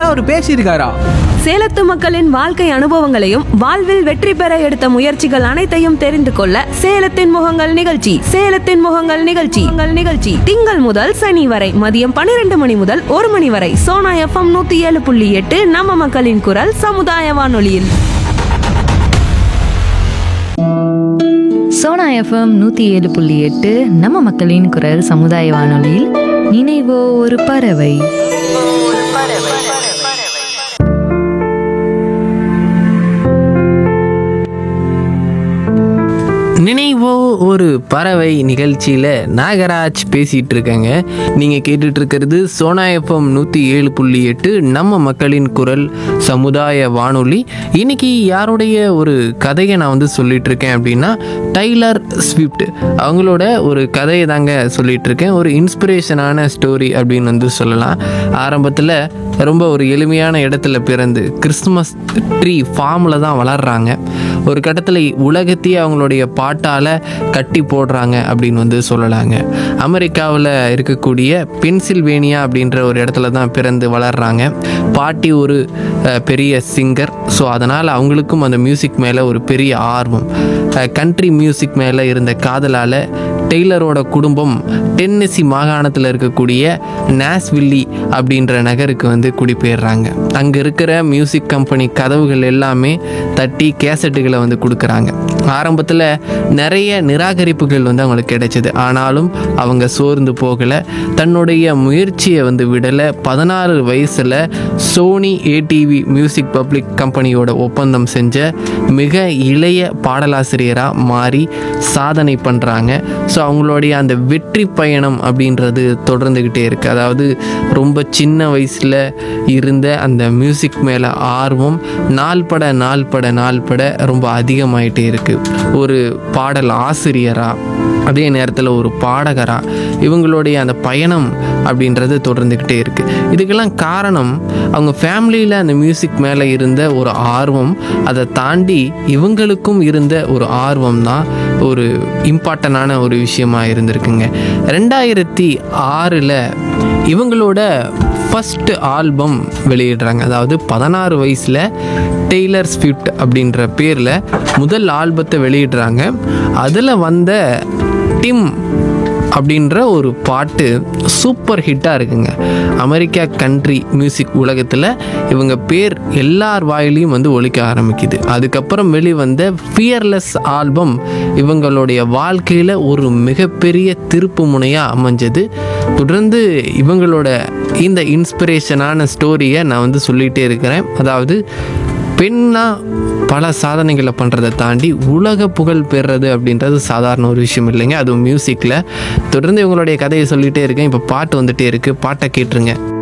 அவர் பேசியிருக்காரா சேலத்து மக்களின் வாழ்க்கை அனுபவங்களையும் வாழ்வில் வெற்றி பெற எடுத்த முயற்சிகள் அனைத்தையும் தெரிந்து கொள்ள சேலத்தின் முகங்கள் நிகழ்ச்சி சேலத்தின் முகங்கள் நிகழ்ச்சி உங்கள் நிகழ்ச்சி திங்கள் முதல் சனி வரை மதியம் பன்னிரண்டு மணி முதல் ஒரு மணி வரை சோனா எஃப்எம் நூத்தி ஏழு புள்ளி எட்டு நம்ம மக்களின் குரல் சமுதாய வானொலியில் சோனா எஃப்எம் நூற்றி ஏழு புள்ளி எட்டு நம்ம மக்களின் குரல் சமுதாய வானொலியில் நினைவோ ஒரு பறவை நினைவோ ஒரு பறவை நிகழ்ச்சியில் நாகராஜ் பேசிகிட்டு இருக்கேங்க நீங்கள் கேட்டுட்டு இருக்கிறது சோனா எஃப்எம் நூற்றி ஏழு புள்ளி எட்டு நம்ம மக்களின் குரல் சமுதாய வானொலி இன்னைக்கு யாருடைய ஒரு கதையை நான் வந்து சொல்லிட்டு இருக்கேன் அப்படின்னா டைலர் ஸ்விஃப்ட் அவங்களோட ஒரு கதையை தாங்க சொல்லிட்டு இருக்கேன் ஒரு இன்ஸ்பிரேஷனான ஸ்டோரி அப்படின்னு வந்து சொல்லலாம் ஆரம்பத்தில் ரொம்ப ஒரு எளிமையான இடத்துல பிறந்து கிறிஸ்துமஸ் ட்ரீ ஃபார்மில் தான் வளர்றாங்க ஒரு கட்டத்தில் உலகத்தையே அவங்களுடைய பாட்டால் கட்டி போடுறாங்க அப்படின்னு வந்து சொல்லலாங்க அமெரிக்காவில் இருக்கக்கூடிய பென்சில்வேனியா அப்படின்ற ஒரு இடத்துல தான் பிறந்து வளர்றாங்க பாட்டி ஒரு அஹ், பெரிய சிங்கர் ஸோ அதனால் அவங்களுக்கும் அந்த மியூசிக் மேலே ஒரு பெரிய ஆர்வம் கண்ட்ரி மியூசிக் மேலே இருந்த காதலால் டெய்லரோட குடும்பம் டென்னசி மாகாணத்தில் இருக்கக்கூடிய நாஸ்வில்லி அப்படின்ற நகருக்கு வந்து குடிபெயர்றாங்க அங்கே இருக்கிற மியூசிக் கம்பெனி கதவுகள் எல்லாமே தட்டி கேசட்டுகளை வந்து கொடுக்குறாங்க ஆரம்பத்தில் நிறைய நிராகரிப்புகள் வந்து அவங்களுக்கு கிடைச்சது ஆனாலும் அவங்க சோர்ந்து போகலை தன்னுடைய முயற்சியை வந்து விடலை பதினாறு வயசில் சோனி ஏடிவி மியூசிக் பப்ளிக் கம்பெனியோட ஒப்பந்தம் செஞ்ச மிக இளைய பாடலாசிரியராக மாறி சாதனை பண்ணுறாங்க ஸோ அவங்களுடைய அந்த வெற்றி பயணம் அப்படின்றது தொடர்ந்துக்கிட்டே இருக்குது அதாவது ரொம்ப சின்ன வயசில் இருந்த அந்த மியூசிக் மேலே ஆர்வம் நாள்பட நாள்பட நாள்பட ரொம்ப அதிகமாயிட்டே இருக்குது ஒரு பாடல் ஆசிரியராக அதே நேரத்தில் ஒரு பாடகராக இவங்களுடைய அந்த பயணம் அப்படின்றது தொடர்ந்துக்கிட்டே இருக்குது இதுக்கெல்லாம் காரணம் அவங்க ஃபேமிலியில் அந்த மியூசிக் மேலே இருந்த ஒரு ஆர்வம் அதை தாண்டி இவங்களுக்கும் இருந்த ஒரு ஆர்வம் தான் ஒரு இம்பார்ட்டண்டான ஒரு விஷயமா இருந்திருக்குங்க ரெண்டாயிரத்தி ஆறில் இவங்களோட ஃபஸ்ட்டு ஆல்பம் வெளியிடுறாங்க அதாவது பதினாறு வயசில் டெய்லர் ஸ்விஃப்ட் அப்படின்ற பேரில் முதல் ஆல்பத்தை வெளியிடுறாங்க அதில் வந்த டிம் அப்படின்ற ஒரு பாட்டு சூப்பர் ஹிட்டாக இருக்குங்க அமெரிக்கா கண்ட்ரி மியூசிக் உலகத்தில் இவங்க பேர் எல்லார் வாயிலையும் வந்து ஒலிக்க ஆரம்பிக்குது அதுக்கப்புறம் வெளிவந்த ஃபியர்லெஸ் ஆல்பம் இவங்களுடைய வாழ்க்கையில் ஒரு மிகப்பெரிய திருப்பு முனையாக அமைஞ்சது தொடர்ந்து இவங்களோட இந்த இன்ஸ்பிரேஷனான ஸ்டோரியை நான் வந்து சொல்லிகிட்டே இருக்கிறேன் அதாவது பெண்ணா பல சாதனைகளை பண்ணுறதை தாண்டி உலக புகழ் பெறுறது அப்படின்றது சாதாரண ஒரு விஷயம் இல்லைங்க அதுவும் மியூசிக்கில் தொடர்ந்து இவங்களுடைய கதையை சொல்லிகிட்டே இருக்கேன் இப்போ பாட்டு வந்துட்டே இருக்குது பாட்டை கேட்டுருங்க